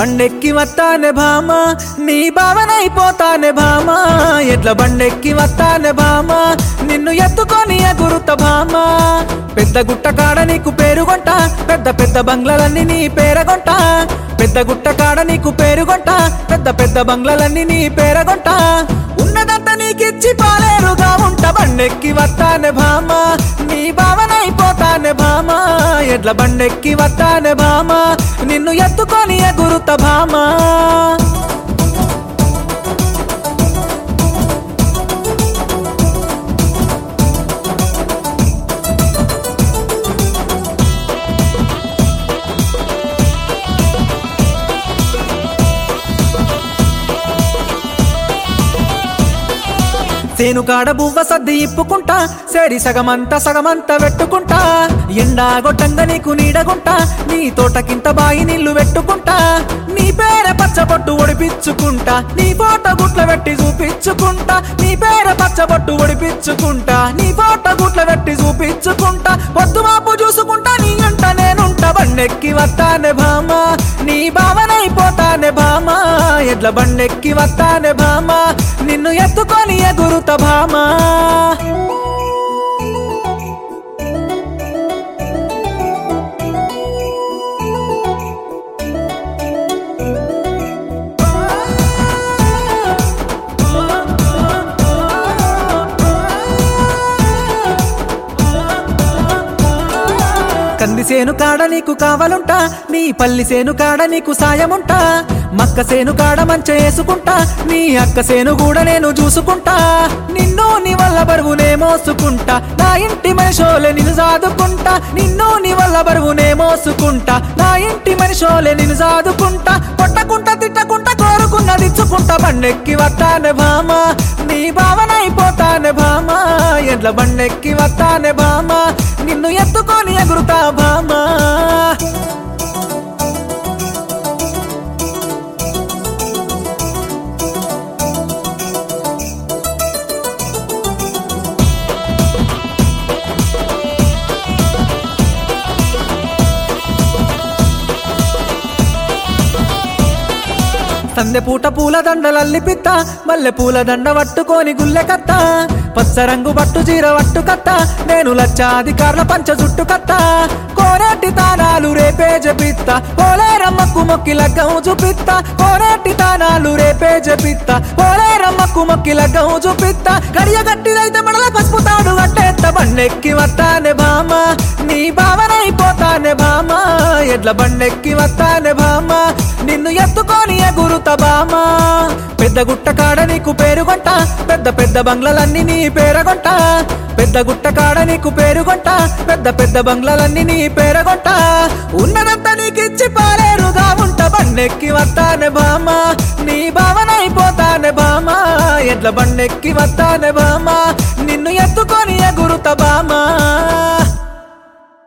బండెక్కి వస్తానే భామ నీ భావనైపోతానే భామ ఎట్ల బండెక్కి వస్తానే భామ నిన్ను ఎత్తుకొని ఎగురుత భామ పెద్ద గుట్ట కాడ నీకు పేరుగొంట పెద్ద పెద్ద బంగ్లాలన్నీ నీ పేరగొంట పెద్ద గుట్ట కాడ నీకు పేరుగొంట పెద్ద పెద్ద బంగ్లాలన్నీ నీ పేరగొంట ఉన్నదంతా నీకిచ్చి పాలేరుగా ఉంట బండెక్కి వస్తానే భామ నీ భావనైపోతానే భామ ఎడ్ల బండెక్కి వస్తానే భామ నిన్ను ఎత్తుకొని ఎగురుత భామ సేను కాడ బువ్వ సర్ది ఇప్పుకుంటా సేడి సగమంత సగమంత పెట్టుకుంటా ఎండా గొట్టంగా నీకు నీడగుంటా నీ తోటకింత బాయి నీళ్లు పెట్టుకుంటా నీ పేర పచ్చబొట్టు ఒడిపించుకుంటా నీ ఫోటో గుట్ల పెట్టి చూపించుకుంటా నీ పేర పచ్చబొట్టు ఒడిపించుకుంటా నీ ఫోటో గుట్ల పెట్టి చూపించుకుంటా పొద్దు మాపు చూసుకుంటా నీ అంట నేనుంటా బండెక్కి వస్తానే భామ నీ భావనైపోతానే భామ ఎడ్ల బండెక్కి వస్తానే భామ నిన్ను ఎత్తుకొని ఎగురుత భామ కంది సేను కాడ నీకు కావాలుంటా నీ పల్లి సేను కాడ నీకు సాయముంటా మక్క సేను కాడ మంచ వేసుకుంటా నీ అక్క సేను కూడా నేను చూసుకుంటా నిన్ను నీ వల్ల బరువునే మోసుకుంటా నా ఇంటి మనిషోలే నిన్ను సాదుకుంటా నిన్ను నీ వల్ల బరువునే మోసుకుంటా నా ఇంటి మనిషోలే నిన్ను సాదుకుంటా కొట్టకుంటా తిట్టకుంటా కోరుకున్నది ఇచ్చుకుంటా బండెక్కి వస్తానే భామ నీ భావనైపోతానే భామ ఎడ్ల బండెక్కి వస్తానే భామ నిన్ను ఎత్తుకొని ఎగురుతా భామ సందె పూట పూల దండలల్లి పిత్త మల్లె పూల దండ పట్టుకొని గుల్లె కత్త పచ్చ రంగు పట్టు చీర పట్టు కత్త నేను లక్షాధికారుల పంచ జుట్టు కత్త కోరేటి తానాలు రేపే జపిత్త పోలేరమ్మకు మొక్కి లగ్గం చూపిత్త కోరేటి తానాలు రేపే జపిత్త పోలేరమ్మకు మొక్కి లగ్గం చూపిత్త గడియ గట్టిదైతే మడల పసుపు తాడు కట్టేత్త బండెక్కి వస్తానే భామ నీ భావనైపోతానే భామ ఎడ్ల బండెక్కి వస్తానే భామ నిన్ను ఎత్తుకొని ఎగురుత బామ పెద్ద గుట్ట కాడ నీకు పేరుగొంట పెద్ద పెద్ద బంగ్లాలన్నీ నీ పేరగొంట పెద్ద గుట్ట కాడ నీకు పేరుగొంట పెద్ద పెద్ద బంగ్లాలన్నీ నీ పేరగొంట ఉన్నదంతా నీకిచ్చి పాలేరుగా ఉంట బండెక్కి వస్తానే బామ నీ భావనైపోతానే బామ ఎడ్ల బండెక్కి వస్తానే బామ నిన్ను ఎత్తుకొని ఎగురుత బామ